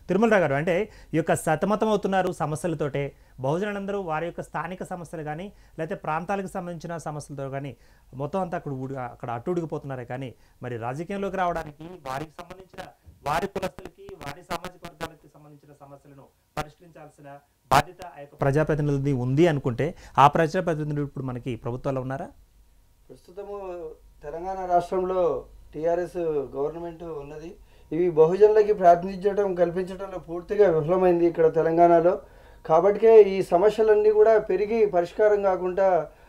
తిరుమలరావు గారు అంటే ఈ యొక్క సతమతం అవుతున్నారు సమస్యలతోటే బహుజనులందరూ వారి యొక్క స్థానిక సమస్యలు కానీ లేకపోతే ప్రాంతాలకు సంబంధించిన సమస్యలతో కానీ మొత్తం అంతా అక్కడ ఊడి అక్కడ అట్టుడిగిపోతున్నారే కానీ మరి రాజకీయంలోకి రావడానికి వారికి సంబంధించిన వారి కులస్తులకి వారి సామాజిక వర్గాలకి సంబంధించిన సమస్యలను పరిష్కరించాల్సిన బాధ్యత ఆ యొక్క ప్రజాప్రతినిధి ఉంది అనుకుంటే ఆ ప్రజాప్రతినిధులు ఇప్పుడు మనకి ప్రభుత్వాల్లో ఉన్నారా ప్రస్తుతము తెలంగాణ రాష్ట్రంలో టీఆర్ఎస్ గవర్నమెంట్ ఉన్నది ఇవి బహుజనులకి ప్రాతినిధ్యం కల్పించడంలో పూర్తిగా విఫలమైంది ఇక్కడ తెలంగాణలో కాబట్టికే ఈ సమస్యలన్నీ కూడా పెరిగి పరిష్కారం కాకుండా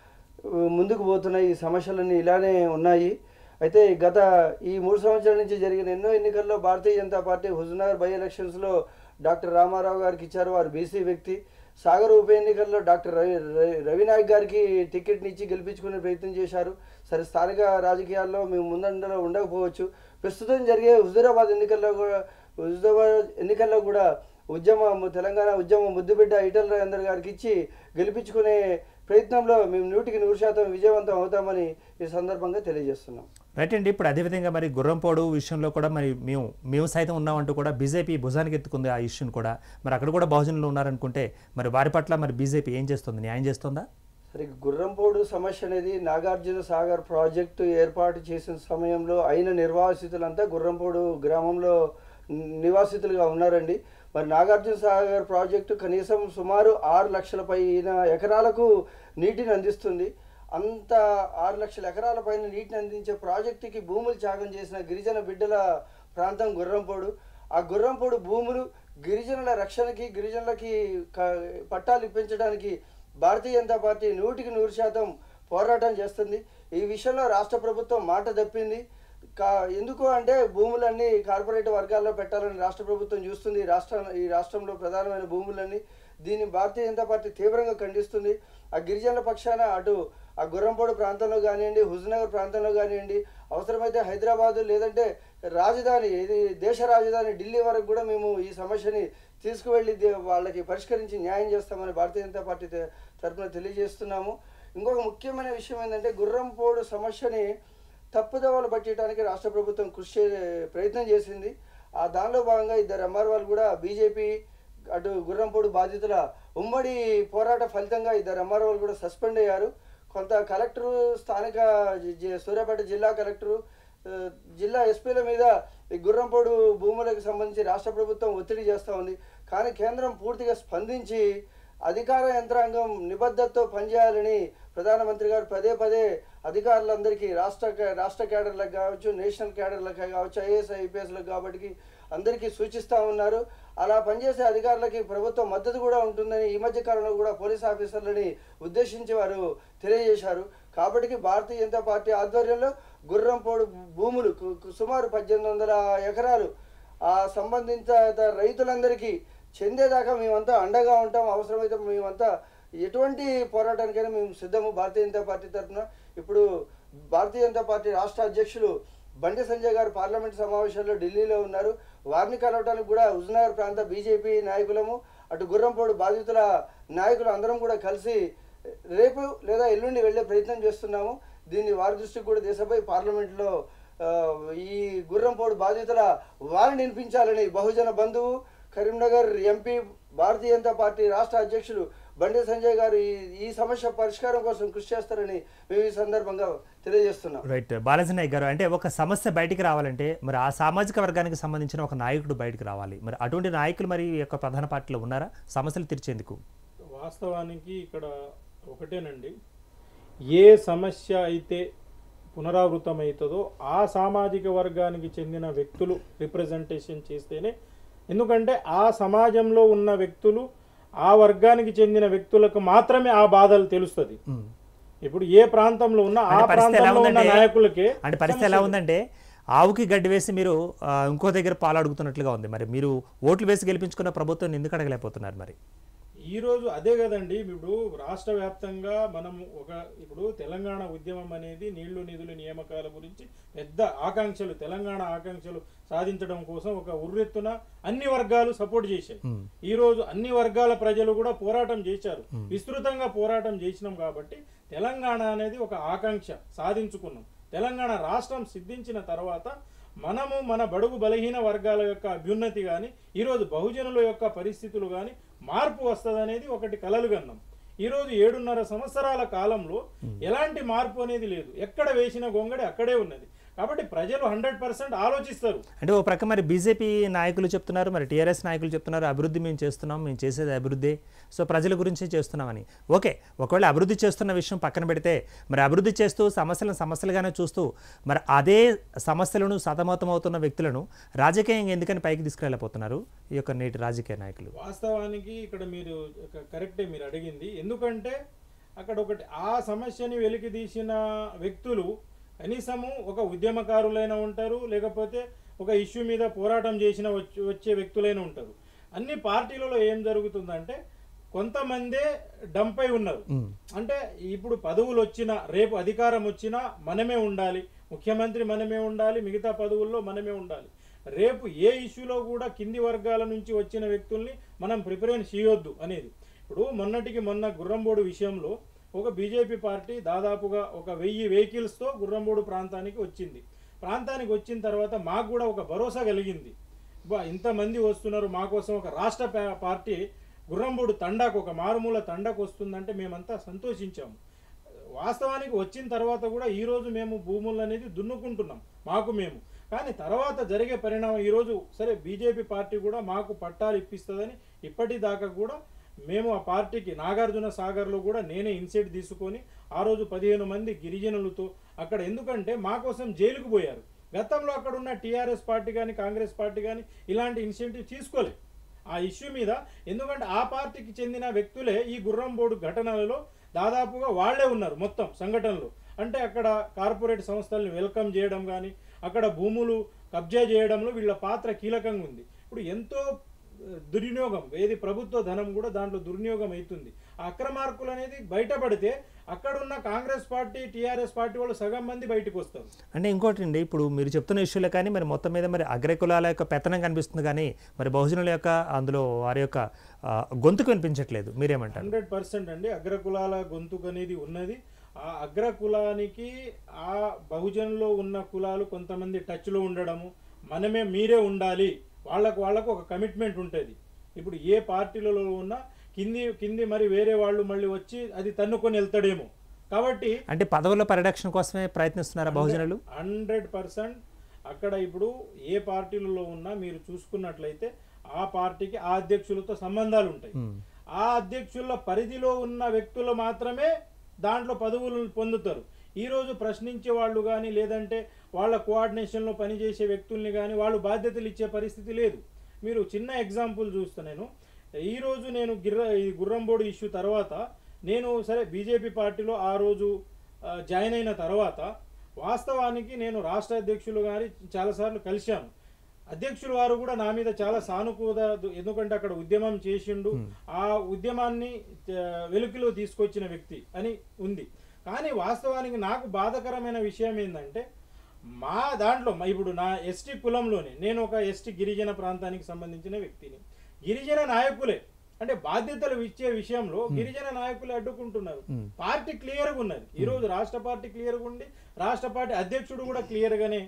ఆ, ముందుకు పోతున్నాయి ఈ సమస్యలన్నీ ఇలానే ఉన్నాయి అయితే గత ఈ మూడు సంవత్సరాల నుంచి జరిగిన ఎన్నో ఎన్నికల్లో భారతీయ జనతా పార్టీ హుజునగర్ బై ఎలక్షన్స్లో డాక్టర్ రామారావు గారికి ఇచ్చారు వారు బీసీ వ్యక్తి సాగర్ ఉప ఎన్నికల్లో డాక్టర్ రవి రవి- రవినాయక్ గారికి టికెట్ని ఇచ్చి గెలిపించుకునే ప్రయత్నం చేశారు సరే స్థానిక రాజకీయాల్లో మేము ముందండలో ఉండకపోవచ్చు ప్రస్తుతం జరిగే హుజూరాబాద్ ఎన్నికల్లో కూడా హుజూరాబాద్ ఎన్నికల్లో కూడా ఉద్యమ తెలంగాణ ఉద్యమ ముద్దుబిడ్డ ఈటల రాజేందర్ గారికి ఇచ్చి గెలిపించుకునే ప్రయత్నంలో మేము నూటికి నూరు శాతం విజయవంతం అవుతామని ఈ సందర్భంగా తెలియజేస్తున్నాం రైట్ అండి ఇప్పుడు అదేవిధంగా మరి గుర్రంపోడు విషయంలో కూడా మరి మేము మేము సైతం ఉన్నామంటూ కూడా బీజేపీ భుజానికి ఎత్తుకుంది ఆ ఇష్యూని కూడా మరి అక్కడ కూడా బహుజనులు ఉన్నారనుకుంటే మరి వారి పట్ల మరి బీజేపీ ఏం చేస్తుంది న్యాయం చేస్తుందా సరే గుర్రంపోడు సమస్య అనేది నాగార్జున సాగర్ ప్రాజెక్టు ఏర్పాటు చేసిన సమయంలో అయిన నిర్వాసితులంతా గుర్రంపోడు గ్రామంలో నివాసితులుగా ఉన్నారండి మరి నాగార్జున సాగర్ ప్రాజెక్టు కనీసం సుమారు ఆరు లక్షల పైన ఎకరాలకు నీటిని అందిస్తుంది అంత ఆరు లక్షల ఎకరాల పైన నీటిని అందించే ప్రాజెక్టుకి భూములు త్యాగం చేసిన గిరిజన బిడ్డల ప్రాంతం గుర్రంపోడు ఆ గుర్రంపోడు భూములు గిరిజనుల రక్షణకి గిరిజనులకి క- పట్టాలు ఇప్పించడానికి భారతీయ జనతా పార్టీ నూటికి నూరు శాతం పోరాటం చేస్తుంది ఈ విషయంలో రాష్ట్ర ప్రభుత్వం మాట తప్పింది కా ఎందుకు అంటే భూములన్నీ కార్పొరేట్ వర్గాల్లో పెట్టాలని రాష్ట్ర ప్రభుత్వం చూస్తుంది ఈ రాష్ట్ర ఈ రాష్ట్రంలో ప్రధానమైన భూములన్నీ దీన్ని భారతీయ జనతా పార్టీ తీవ్రంగా ఖండిస్తుంది ఆ గిరిజనుల పక్షాన అటు ఆ గుర్రంపోడు ప్రాంతంలో కానివ్వండి హుజనగర్ ప్రాంతంలో కానివ్వండి అవసరమైతే హైదరాబాదు లేదంటే రాజధాని ఇది దేశ రాజధాని ఢిల్లీ వరకు కూడా మేము ఈ సమస్యని తీసుకువెళ్ళి దే- వాళ్ళకి పరిష్కరించి న్యాయం చేస్తామని భారతీయ జనతా పార్టీ తె- తరపున తెలియజేస్తున్నాము ఇంకొక ముఖ్యమైన విషయం ఏంటంటే గుర్రంపోడు సమస్యని తప్పుదోవలు పట్టడానికి రాష్ట్ర ప్రభుత్వం కృషి చే- ప్రయత్నం చేసింది ఆ దానిలో భాగంగా ఇద్దరు ఎంఆర్ఓలు కూడా బీజేపీ అటు గుర్రంపోడు బాధితుల ఉమ్మడి పోరాట ఫలితంగా ఇద్దరు ఎంఆర్ఓలు కూడా సస్పెండ్ అయ్యారు కొంత కలెక్టరు స్థానిక జి- జి- సూర్యాపేట జిల్లా కలెక్టరు ఆ, జిల్లా ఎస్పీల మీద ఈ గుర్రంపోడు భూములకు సంబంధించి రాష్ట్ర ప్రభుత్వం ఒత్తిడి చేస్తూ ఉంది కానీ కేంద్రం పూర్తిగా స్పందించి అధికార యంత్రాంగం నిబద్ధతతో పనిచేయాలని ప్రధానమంత్రి గారు పదే పదే అధికారులందరికీ రాష్ట్ర కే- రాష్ట్ర క్యాడర్లకు కావచ్చు నేషనల్ క్యాడర్లకు కావచ్చు ఐఏఎస్ ఐపీఎస్లకు కాబట్టి అందరికీ సూచిస్తూ ఉన్నారు అలా పనిచేసే అధికారులకి ప్రభుత్వం మద్దతు కూడా ఉంటుందని ఈ మధ్య కాలంలో కూడా పోలీస్ ఆఫీసర్లని ఉద్దేశించి వారు తెలియజేశారు కాబట్టి భారతీయ జనతా పార్టీ ఆధ్వర్యంలో గుర్రంపోడు భూములు కు- కు- సుమారు పద్దెనిమిది వందల ఎకరాలు ఆ సంబంధిత రైతులందరికీ చెందేదాకా మేమంతా అండగా ఉంటాం అవసరమైతే మేమంతా ఎటువంటి పోరాటానికైనా మేము సిద్ధము భారతీయ జనతా పార్టీ తరఫున ఇప్పుడు భారతీయ జనతా పార్టీ రాష్ట్ర అధ్యక్షులు బండి సంజయ్ గారు పార్లమెంట్ సమావేశంలో ఢిల్లీలో ఉన్నారు వారిని కలవడానికి కూడా హుజనగర్ ప్రాంత బీజేపీ నాయకులము అటు గుర్రంపోడు బాధితుల నాయకులు అందరం కూడా కలిసి రేపు లేదా ఎల్లుండి వెళ్ళే ప్రయత్నం చేస్తున్నాము దీన్ని వారి దృష్టికి కూడా దేశపై పార్లమెంట్లో ఆ, ఈ గుర్రంపోడు బాధితుల వారిని వినిపించాలని బహుజన బంధువు కరీంనగర్ ఎంపీ భారతీయ జనతా పార్టీ రాష్ట్ర అధ్యక్షులు బండి సంజయ్ గారు ఈ ఈ సమస్య పరిష్కారం కోసం కృషి చేస్తారని మేము ఈ సందర్భంగా తెలియజేస్తున్నాం రైట్ బాలాజీ నాయక్ గారు అంటే ఒక సమస్య బయటికి రావాలంటే మరి ఆ సామాజిక వర్గానికి సంబంధించిన ఒక నాయకుడు బయటికి రావాలి మరి అటువంటి నాయకులు మరి ఈ యొక్క ప్రధాన పార్టీలో ఉన్నారా సమస్యలు తీర్చేందుకు వాస్తవానికి ఇక్కడ ఒకటేనండి ఏ సమస్య అయితే పునరావృతమవుతుందో ఆ సామాజిక వర్గానికి చెందిన వ్యక్తులు రిప్రజెంటేషన్ చేస్తేనే ఎందుకంటే ఆ సమాజంలో ఉన్న వ్యక్తులు ఆ వర్గానికి చెందిన వ్యక్తులకు మాత్రమే ఆ బాధలు తెలుస్తుంది ఉమ్. ఇప్పుడు ఏ ప్రాంతంలో ఉన్న ఆ అంటే పరిస్థితి ఎలా ప్రాంతంలో ఉన్న ఉందంటే నాయకులకే అంటే పరిస్థితి ఎలా ఉందంటే ఆవుకి గడ్డి వేసి మీరు ఆ, ఇంకో దగ్గర పాలు అడుగుతున్నట్లుగా ఉంది మరి మీరు ఓట్లు వేసి గెలిపించుకున్న ప్రభుత్వం ఎందుకు అడగలేకపోతున్నారు మరి ఈ రోజు అదే కదండి ఇప్పుడు రాష్ట్ర వ్యాప్తంగా మనం ఒక ఇప్పుడు తెలంగాణ ఉద్యమం అనేది నీళ్లు నిధులు నియామకాల గురించి పెద్ద ఆకాంక్షలు తెలంగాణ ఆకాంక్షలు సాధించడం కోసం ఒక ఉర్రెత్తున అన్ని వర్గాలు సపోర్ట్ చేశాయి ఉమ్. ఈ రోజు అన్ని వర్గాల ప్రజలు కూడా పోరాటం చేశారు విస్తృతంగా పోరాటం చేసినాం కాబట్టి తెలంగాణ అనేది ఒక ఆకాంక్ష సాధించుకున్నాం తెలంగాణ రాష్ట్రం సిద్ధించిన తర్వాత మనము మన బడుగు బలహీన వర్గాల యొక్క అభ్యున్నతి కానీ ఈరోజు బహుజనుల యొక్క పరిస్థితులు కానీ మార్పు వస్తుందనేది ఒకటి కలలు గన్నాం ఈరోజు ఏడున్నర సంవత్సరాల కాలంలో ఎలాంటి మార్పు అనేది లేదు ఎక్కడ వేసిన గొంగడి అక్కడే ఉన్నది కాబట్టి ప్రజలు హండ్రెడ్ పర్సెంట్ ఆలోచిస్తారు అంటే ఓ ప్రక్క మరి బీజేపీ నాయకులు చెప్తున్నారు మరి టీఆర్ఎస్ నాయకులు చెప్తున్నారు అభివృద్ధి మేము చేస్తున్నాం మేము చేసేది అభివృద్ధి సో ప్రజల గురించి చేస్తున్నామని ఓకే ఒకవేళ అభివృద్ధి చేస్తున్న విషయం పక్కన పెడితే మరి అభివృద్ధి చేస్తూ సమస్యలను సమస్యలుగానే చూస్తూ మరి అదే సమస్యలను సతమతమవుతున్న వ్యక్తులను రాజకీయంగా ఎందుకని పైకి తీసుకెళ్ళిపోతున్నారు ఈ యొక్క నేటి రాజకీయ నాయకులు వాస్తవానికి ఇక్కడ మీరు ఒక- కరెక్టే మీరు అడిగింది ఎందుకంటే అక్కడ ఒకటి ఆ సమస్యని వెలికి తీసిన వ్యక్తులు కనీసము ఒక ఉద్యమకారులైనా ఉంటారు లేకపోతే ఒక ఇష్యూ మీద పోరాటం చేసిన వచ్చే వచ్చే వ్యక్తులైనా ఉంటారు అన్ని పార్టీలలో ఏం జరుగుతుందంటే కొంతమందే డంపై ఉన్నారు అంటే ఇప్పుడు పదవులు వచ్చినా రేపు అధికారం వచ్చినా మనమే ఉండాలి ముఖ్యమంత్రి మనమే ఉండాలి మిగతా పదవుల్లో మనమే ఉండాలి రేపు ఏ ఇష్యూలో కూడా కింది వర్గాల నుంచి వచ్చిన వ్యక్తుల్ని మనం ప్రిఫరెన్స్ చేయొద్దు అనేది ఇప్పుడు మొన్నటికి మొన్న గుర్రంబోడు విషయంలో ఒక బీజేపీ పార్టీ దాదాపుగా ఒక వెయ్యి వెహికల్స్తో గుర్రంబోడు ప్రాంతానికి వచ్చింది ప్రాంతానికి వచ్చిన తర్వాత మాకు కూడా ఒక భరోసా కలిగింది బా ఇంతమంది వస్తున్నారు మా కోసం ఒక రాష్ట్ర పా- పార్టీ గుర్రంబోడు తండాకు ఒక మారుమూల తండాకు వస్తుందంటే మేమంతా సంతోషించాము వాస్తవానికి వచ్చిన తర్వాత కూడా ఈ రోజు మేము భూములు అనేది దున్నుకుంటున్నాం మాకు మేము కానీ తర్వాత జరిగే పరిణామం ఈరోజు సరే బీజేపీ పార్టీ కూడా మాకు పట్టాలు ఇప్పిస్తుందని ఇప్పటిదాకా కూడా మేము ఆ పార్టీకి నాగార్జున సాగర్లో కూడా నేనే ఇన్సెట్ తీసుకొని ఆ రోజు పదిహేను మంది గిరిజనులతో అక్కడ ఎందుకంటే మా కోసం జైలుకు పోయారు గతంలో అక్కడ ఉన్న టీఆర్ఎస్ పార్టీ కానీ కాంగ్రెస్ పార్టీ కానీ ఇలాంటి ఇన్సెంటివ్ తీసుకోలేదు ఆ ఇష్యూ మీద ఎందుకంటే ఆ పార్టీకి చెందిన వ్యక్తులే ఈ గుర్రం బోర్డు ఘటనలలో దాదాపుగా వాళ్ళే ఉన్నారు మొత్తం సంఘటనలో అంటే అక్కడ కార్పొరేట్ సంస్థల్ని వెల్కమ్ చేయడం కానీ అక్కడ భూములు కబ్జా చేయడంలో వీళ్ళ పాత్ర కీలకంగా ఉంది ఇప్పుడు ఎంతో ఆ, దుర్వినియోగం ఏది ప్రభుత్వ ధనం కూడా దాంట్లో దుర్వినియోగం అవుతుంది ఆ అక్రమార్కులు అనేది బయటపడితే అక్కడున్న కాంగ్రెస్ పార్టీ టీఆర్ఎస్ పార్టీ వాళ్ళు సగం మంది బయటకు వస్తారు అంటే ఇంకోటి అండి ఇప్పుడు మీరు చెప్తున్న ఇష్యూలే కానీ మరి మొత్తం మీద మరి అగ్రకులాల యొక్క పెత్తనం కనిపిస్తుంది కానీ మరి బహుజనుల యొక్క అందులో వారి యొక్క ఆ, గొంతుకు వినిపించట్లేదు మీరేమంటారు హండ్రెడ్ పర్సెంట్ అండి అగ్రకులాల గొంతుకు అనేది ఉన్నది ఆ అగ్రకులానికి ఆ బహుజనులో ఉన్న కులాలు కొంతమంది టచ్లో ఉండడము మనమే మీరే ఉండాలి వాళ్ళకు వాళ్ళకు ఒక కమిట్మెంట్ ఉంటుంది ఇప్పుడు ఏ పార్టీలలో ఉన్నా కింది కింది మరి వేరే వాళ్ళు మళ్ళీ వచ్చి అది తన్నుకొని వెళ్తాడేమో కాబట్టి అంటే పదవుల పరిరక్షణ కోసమే ప్రయత్నిస్తున్నారా బహుజనులు హండ్రెడ్ పర్సెంట్ అక్కడ ఇప్పుడు ఏ పార్టీలలో ఉన్నా మీరు చూసుకున్నట్లయితే ఆ పార్టీకి ఆ అధ్యక్షులతో సంబంధాలు ఉంటాయి ఆ అధ్యక్షుల పరిధిలో ఉన్న వ్యక్తులు మాత్రమే దాంట్లో పదవులు పొందుతారు ఈ రోజు ప్రశ్నించే వాళ్ళు కానీ లేదంటే వాళ్ళ కోఆర్డినేషన్లో పనిచేసే వ్యక్తుల్ని కానీ వాళ్ళు బాధ్యతలు ఇచ్చే పరిస్థితి లేదు మీరు చిన్న ఎగ్జాంపుల్ చూస్తా నేను ఈ రోజు నేను గిర్ర ఈ గుర్రంబోడు ఇష్యూ తర్వాత నేను సరే బీజేపీ పార్టీలో ఆ రోజు ఆ, జాయిన్ అయిన తర్వాత వాస్తవానికి నేను రాష్ట్ర అధ్యక్షులు గారి చాలాసార్లు కలిశాను అధ్యక్షులు వారు కూడా నా మీద చాలా సానుకూల ఎందుకంటే అక్కడ ఉద్యమం చేసిండు ఆ ఉద్యమాన్ని ఆ, వెలుగులో తీసుకొచ్చిన వ్యక్తి అని ఉంది కానీ వాస్తవానికి నాకు బాధకరమైన విషయం ఏంటంటే మా దాంట్లో మా- ఇప్పుడు నా ఎస్టీ కులంలోనే నేను ఒక ఎస్టీ గిరిజన ప్రాంతానికి సంబంధించిన వ్యక్తిని గిరిజన నాయకులే అంటే బాధ్యతలు ఇచ్చే విషయంలో గిరిజన నాయకులే అడ్డుకుంటున్నారు పార్టీ క్లియర్గా ఉన్నది ఈ రోజు రాష్ట్ర పార్టీ క్లియర్గా ఉండి రాష్ట్ర పార్టీ అధ్యక్షుడు కూడా క్లియర్గానే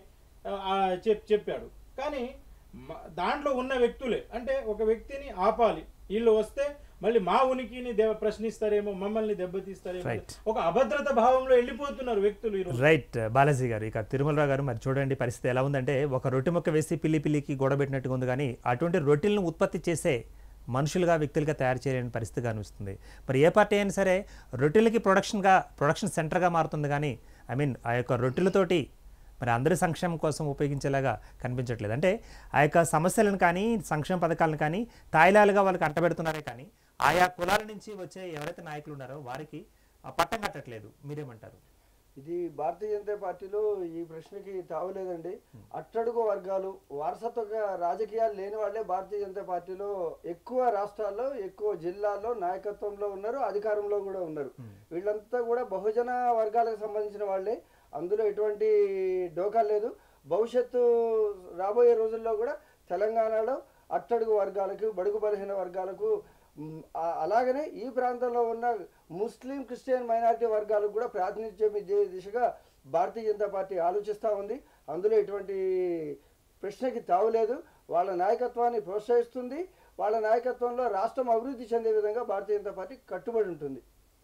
చెప్ చెప్పాడు కానీ మ- దాంట్లో ఉన్న వ్యక్తులే అంటే ఒక వ్యక్తిని ఆపాలి వీళ్ళు వస్తే మళ్ళీ మా ఉనికిని దెబ్బ ప్రశ్నిస్తారేమో మమ్మల్ని దెబ్బతీస్తారేమో Right. ఒక అభద్రత భావంలో వెళ్ళిపోతున్నారు వ్యక్తులు ఈరోజు రైట్ బాలాజీ గారు ఇక తిరుమలరావు గారు మరి చూడండి పరిస్థితి ఎలా ఉందంటే ఒక రొట్టె మొక్క వేసి పిల్లి పిల్లికి గొడబెట్టినట్టుగా ఉంది కానీ అటువంటి రొట్టెలను ఉత్పత్తి చేసే మనుషులుగా వ్యక్తులుగా తయారు చేయలేని పరిస్థితి కనిపిస్తుంది మరి ఏ పార్టీ అయినా సరే రొట్టెలకి ప్రొడక్షన్గా ప్రొడక్షన్ సెంటర్గా మారుతుంది కానీ ఐ మీన్ ఆ యొక్క రొట్టెలతోటి మరి అందరి సంక్షేమం కోసం ఉపయోగించేలాగా కనిపించట్లేదు అంటే ఆ యొక్క సమస్యలను కానీ సంక్షేమ పథకాలను కానీ తాయిలాలుగా వాళ్ళకి అంటబెడుతున్నారే కానీ ఆయా కులాల నుంచి వచ్చే ఎవరైతే నాయకులు ఉన్నారో వారికి ఆ పట్టం కట్టట్లేదు మీరేమంటారు ఇది భారతీయ జనతా పార్టీలో ఈ ప్రశ్నకి తావలేదండి అట్టడుగు వర్గాలు వారసత్వ రాజకీయాలు లేని వాళ్ళే భారతీయ జనతా పార్టీలో ఎక్కువ రాష్ట్రాల్లో ఎక్కువ జిల్లాల్లో నాయకత్వంలో ఉన్నారు అధికారంలో కూడా ఉన్నారు వీళ్ళంతా కూడా బహుజన వర్గాలకు సంబంధించిన వాళ్ళే అందులో ఎటువంటి డోకా లేదు భవిష్యత్తు రాబోయే రోజుల్లో కూడా తెలంగాణలో అట్టడుగు వర్గాలకు బడుగు బలహీన వర్గాలకు మ్, ఆ- అలాగనే ఈ ప్రాంతంలో ఉన్న ముస్లిం క్రిస్టియన్ మైనారిటీ వర్గాలకు కూడా ప్రాతినిధ్యం ఇచ్చే దిశగా భారతీయ జనతా పార్టీ ఆలోచిస్తూ ఉంది అందులో ఎటువంటి ప్రశ్నకి తావులేదు వాళ్ళ నాయకత్వాన్ని ప్రోత్సహిస్తుంది వాళ్ళ నాయకత్వంలో రాష్ట్రం అభివృద్ధి చెందే విధంగా భారతీయ జనతా పార్టీ కట్టుబడి ఉంటుంది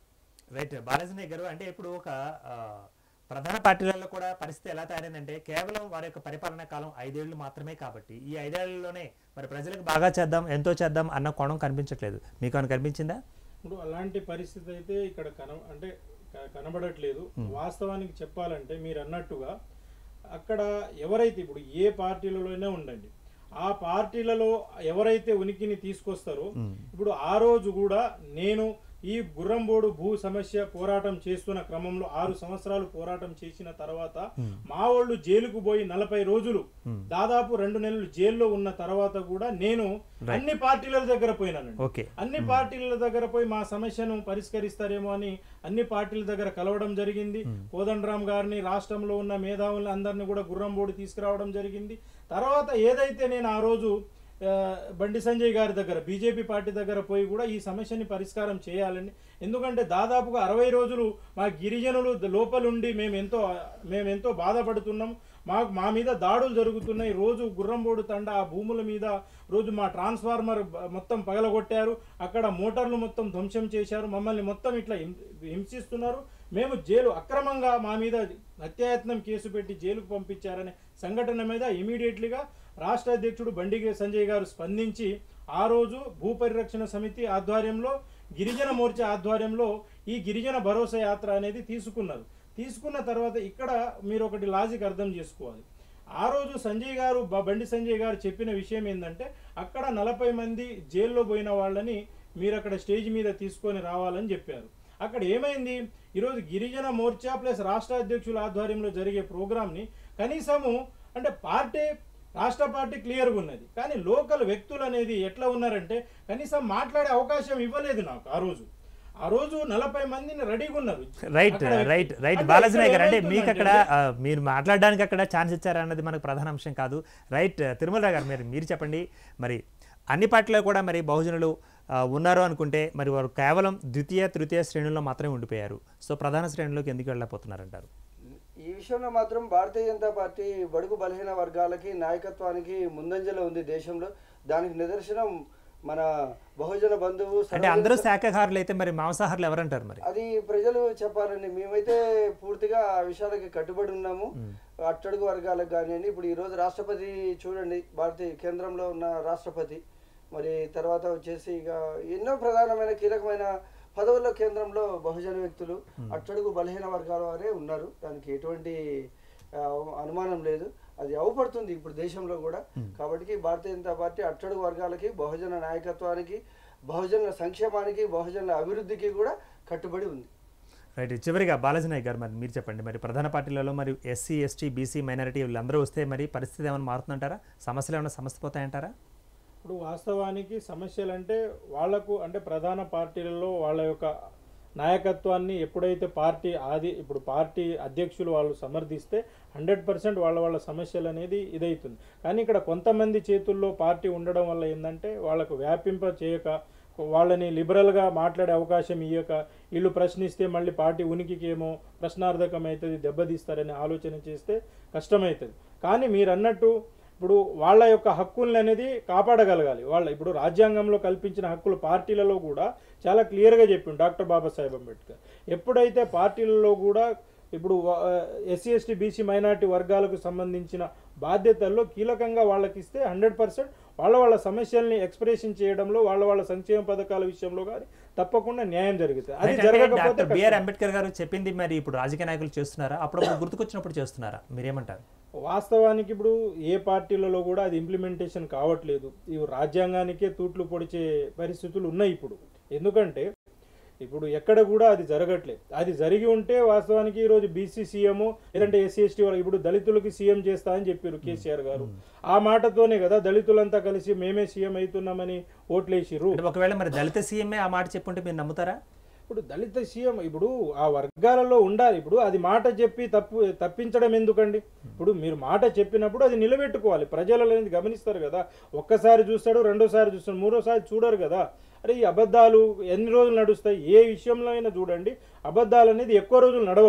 రైట్ బాలాజీ గారు అంటే ఇప్పుడు ఒక ఆ, ప్రధాన పార్టీలలో కూడా పరిస్థితి ఎలా తయారైందంటే కేవలం వారి యొక్క పరిపాలనా కాలం ఐదేళ్లు మాత్రమే కాబట్టి ఈ ఐదేళ్లలోనే మరి ప్రజలకు బాగా చేద్దాం ఎంతో చేద్దాం అన్న కోణం కనిపించట్లేదు మీకు అని కనిపించిందా ఇప్పుడు అలాంటి పరిస్థితి అయితే ఇక్కడ కన అంటే క- కనబడట్లేదు వాస్తవానికి చెప్పాలంటే మీరు అన్నట్టుగా అక్కడ ఎవరైతే ఇప్పుడు ఏ పార్టీలలోనే ఉండండి ఆ పార్టీలలో ఎవరైతే ఉనికిని తీసుకొస్తారో ఇప్పుడు ఆ రోజు కూడా నేను ఈ గుర్రంబోడు భూ సమస్య పోరాటం చేస్తున్న క్రమంలో ఆరు సంవత్సరాలు పోరాటం చేసిన తర్వాత మా వాళ్ళు జైలుకు పోయి నలభై రోజులు దాదాపు రెండు నెలలు జైల్లో ఉన్న తర్వాత కూడా నేను అన్ని పార్టీల దగ్గర పోయినానండి ఓకే అన్ని పార్టీల దగ్గర పోయి మా సమస్యను పరిష్కరిస్తారేమో అని అన్ని పార్టీల దగ్గర కలవడం జరిగింది కోదండరామ్ గారిని రాష్ట్రంలో ఉన్న మేధావులను అందరిని కూడా గుర్రంబోడి తీసుకురావడం జరిగింది తర్వాత ఏదైతే నేను ఆ రోజు ఆ, బండి సంజయ్ గారి దగ్గర బీజేపీ పార్టీ దగ్గర పోయి కూడా ఈ సమస్యని పరిష్కారం చేయాలని ఎందుకంటే దాదాపుగా అరవై రోజులు మా గిరిజనులు ద- లోపలుండి మేము ఎంతో మేము ఎంతో బాధపడుతున్నాం మాకు మా మీద దాడులు జరుగుతున్నాయి రోజు గుర్రంబోడు తండ ఆ భూముల మీద రోజు మా ట్రాన్స్ఫార్మర్ బ- మొత్తం పగలగొట్టారు అక్కడ మోటార్లు మొత్తం ధ్వంసం చేశారు మమ్మల్ని మొత్తం ఇట్లా హిం- హింసిస్తున్నారు మేము జైలు అక్రమంగా మా మీద హత్యాయత్నం కేసు పెట్టి జైలుకు పంపించారనే సంఘటన మీద ఇమీడియట్లీగా రాష్ట్ర అధ్యక్షుడు బండి సంజయ్ గారు స్పందించి ఆ రోజు భూ పరిరక్షణ సమితి ఆధ్వర్యంలో గిరిజన మోర్చా ఆధ్వర్యంలో ఈ గిరిజన భరోసా యాత్ర అనేది తీసుకున్నారు తీసుకున్న తర్వాత ఇక్కడ మీరు ఒకటి లాజిక్ అర్థం చేసుకోవాలి ఆ రోజు సంజయ్ గారు బ- బండి సంజయ్ గారు చెప్పిన విషయం ఏంటంటే అక్కడ నలభై మంది జైల్లో పోయిన వాళ్ళని మీరు అక్కడ స్టేజ్ మీద తీసుకొని రావాలని చెప్పారు అక్కడ ఏమైంది ఈరోజు గిరిజన మోర్చా ప్లస్ రాష్ట్ర అధ్యక్షుల ఆధ్వర్యంలో జరిగే ప్రోగ్రామ్ని కనీసము అంటే పార్టీ రాష్ట్ర పార్టీ క్లియర్గా ఉన్నది కానీ లోకల్ వ్యక్తులు అనేది ఎట్లా ఉన్నారంటే కనీసం మాట్లాడే అవకాశం ఇవ్వలేదు నాకు ఆ రోజు ఆ రోజు నలభై మందిని రెడీగా ఉన్నారు రైట్ అక్కడ రైట్ రైట్ అంటే బాలాజీ ఇక్కడ నాయక్ గారు అంటే మీకు అక్కడ ఏమవుతుందంటే- ఆ, మీరు మాట్లాడడానికి అక్కడ ఛాన్స్ ఇచ్చారా అన్నది మనకు ప్రధాన అంశం కాదు రైట్ తిరుమల గారు మీరు మీరు చెప్పండి మరి అన్ని పార్టీలో కూడా మరి బహుజనులు ఆ, ఉన్నారు అనుకుంటే మరి వారు కేవలం ద్వితీయ తృతీయ శ్రేణుల్లో మాత్రమే ఉండిపోయారు సో ప్రధాన శ్రేణుల్లోకి ఎందుకు వెళ్ళకపోతున్నారంటారు ఈ విషయంలో మాత్రం భారతీయ జనతా పార్టీ బడుగు బలహీన వర్గాలకి నాయకత్వానికి ముందంజలో ఉంది దేశంలో దానికి నిదర్శనం మన బహుజన బంధువు అంటే సర్వజన అందరూ శాఖాహారులు అయితే మరి మాంసాహారులు ఎవరంటారు మరి అది ప్రజలు చెప్పాలండి మేమైతే పూర్తిగా ఆ విషయాలకి కట్టుబడి ఉన్నాము అట్టడుగు వర్గాలకు కానివ్వండి ఇప్పుడు ఈరోజు రాష్ట్రపతి చూడండి భారతీయ కేంద్రంలో ఉన్న రాష్ట్రపతి మరి తర్వాత వచ్చేసి ఇక ఎన్నో ప్రధానమైన కీలకమైన పదవుల్లో కేంద్రంలో బహుజన వ్యక్తులు అట్టడుగు బలహీన వర్గాల వారే ఉన్నారు దానికి ఎటువంటి ఆ, అనుమానం లేదు అది అవపడుతుంది ఇప్పుడు దేశంలో కూడా కాబట్టి భారతీయ జనతా పార్టీ అట్టడుగు వర్గాలకి బహుజన నాయకత్వానికి బహుజనుల సంక్షేమానికి బహుజనుల అభివృద్ధికి కూడా కట్టుబడి ఉంది రైట్ చివరిగా బాలాజీ నాయక్ గారు మరి మీరు చెప్పండి మరి ప్రధాన పార్టీలలో మరి ఎస్సీ ఎస్టీ బీసీ మైనారిటీ వీళ్ళందరూ వస్తే మరి పరిస్థితి ఏమైనా మారుతుందంటారా సమస్యలు ఏమైనా సమస్య పోతాయంటారా ఇప్పుడు వాస్తవానికి సమస్యలు అంటే వాళ్లకు అంటే ప్రధాన పార్టీలలో వాళ్ళ యొక్క నాయకత్వాన్ని ఎప్పుడైతే పార్టీ ఆది ఇప్పుడు పార్టీ అధ్యక్షులు వాళ్ళు సమర్థిస్తే హండ్రెడ్ పర్సెంట్ వాళ్ళ వాళ్ళ సమస్యలు అనేది ఇదవుతుంది కానీ ఇక్కడ కొంతమంది చేతుల్లో పార్టీ ఉండడం వల్ల ఏంటంటే వాళ్ళకు వ్యాపింప చేయక వాళ్ళని లిబరల్గా మాట్లాడే అవకాశం ఇవ్వక వీళ్ళు ప్రశ్నిస్తే మళ్ళీ పార్టీ ఉనికికి ఏమో ప్రశ్నార్థకం అవుతుంది దెబ్బతీస్తారనే ఆలోచన చేస్తే కష్టమవుతుంది కానీ మీరు అన్నట్టు ఇప్పుడు వాళ్ళ యొక్క హక్కుల్ని అనేది కాపాడగలగాలి వాళ్ళ ఇప్పుడు రాజ్యాంగంలో కల్పించిన హక్కులు పార్టీలలో కూడా చాలా క్లియర్గా చెప్పిండు డాక్టర్ బాబాసాహెబ్ అంబేద్కర్ ఎప్పుడైతే పార్టీలలో కూడా ఇప్పుడు ఎస్సీ ఎస్టీ బీసీ మైనార్టీ వర్గాలకు సంబంధించిన బాధ్యతల్లో కీలకంగా వాళ్ళకి ఇస్తే హండ్రెడ్ పర్సెంట్ వాళ్ళ వాళ్ళ సమస్యల్ని ఎక్స్ప్రెషన్ చేయడంలో వాళ్ళ వాళ్ళ సంక్షేమ పథకాల విషయంలో కానీ తప్పకుండా న్యాయం జరుగుతుంది అది అంటే జరగకపోతే డాక్టర్ బిఆర్ కష్టం. అంబేద్కర్ గారు చెప్పింది మరి ఇప్పుడు రాజకీయ నాయకులు చేస్తున్నారా అప్పుడు గుర్తుకొచ్చినప్పుడు చేస్తున్నారా మీరేమంటారు వాస్తవానికి ఇప్పుడు ఏ పార్టీలలో కూడా అది ఇంప్లిమెంటేషన్ కావట్లేదు ఇవి రాజ్యాంగానికే తూట్లు పొడిచే పరిస్థితులు ఉన్నాయి ఇప్పుడు ఎందుకంటే ఇప్పుడు ఎక్కడ కూడా అది జరగట్లేదు అది జరిగి ఉంటే వాస్తవానికి ఈరోజు బీసీ సీఎం లేదంటే ఎస్సీ ఎస్టీ వాళ్ళు ఇప్పుడు దళితులకి సీఎం చేస్తా అని చెప్పారు కేసీఆర్ గారు ఆ మాటతోనే కదా దళితులంతా కలిసి మేమే సీఎం అవుతున్నామని ఓట్లేసిర్రు అంటే ఒకవేళ మరి దళిత సీఎంఏ ఆ మాట చెప్పుంటే మీరు నమ్ముతారా ఇప్పుడు దళిత సీఎం ఇప్పుడు ఆ వర్గాలలో ఉండాలి ఇప్పుడు అది మాట చెప్పి తప్పు తప్పించడం ఎందుకండి ఇప్పుడు మీరు మాట చెప్పినప్పుడు అది నిలబెట్టుకోవాలి ప్రజలు అనేది గమనిస్తారు కదా ఒక్కసారి చూస్తాడు రెండోసారి చూస్తాడు మూడోసారి చూడరు కదా అరే ఈ అబద్ధాలు ఎన్ని రోజులు నడుస్తాయి ఏ విషయంలో అయినా చూడండి అబద్ధాలు అనేది ఎక్కువ రోజులు నడవవు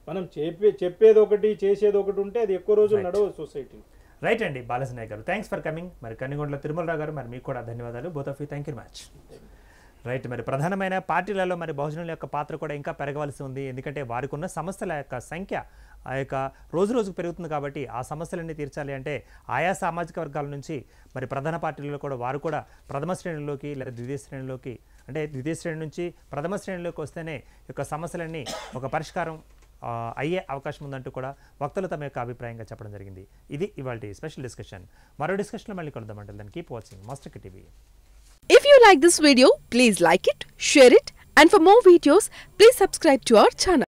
మనం చెప్పే చెప్పేది ఒకటి చేసేది ఒకటి ఉంటే అది ఎక్కువ రోజులు నడవదు సొసైటీ రైట్ అండి బాలసనాయ్ గారు థ్యాంక్స్ ఫర్ కమింగ్ మరి కన్నిగొండల తిరుమలరావు గారు మరి మీకు కూడా ధన్యవాదాలు both of you thank you much right మరి ప్రధానమైన పార్టీలలో మరి బహుజనుల యొక్క పాత్ర కూడా ఇంకా పెరగవలసి ఉంది ఎందుకంటే వారికి ఉన్న సమస్యల యొక్క సంఖ్య ఆ యొక్క రోజు రోజుకు పెరుగుతుంది కాబట్టి ఆ సమస్యలన్నీ తీర్చాలి అంటే ఆయా సామాజిక వర్గాల నుంచి మరి ప్రధాన పార్టీలలో కూడా వారు కూడా ప్రథమ శ్రేణిలోకి లేదా ద్వితీయ శ్రేణిలోకి అంటే ద్వితీయ శ్రేణి నుంచి ప్రథమ శ్రేణిలోకి వస్తేనే ఈ యొక్క సమస్యలన్నీ ఒక పరిష్కారం ఆ, అయ్యే అవకాశం ఉందంటూ కూడా వక్తలు తమ యొక్క అభిప్రాయంగా చెప్పడం జరిగింది ఇది ఇవాళ స్పెషల్ డిస్కషన్ మరో డిస్కషన్లో మళ్ళీ కలుద్దామంటే దాన్ని keep watching master TV If you like this video, please like it, share it, and for more videos, please subscribe to our channel.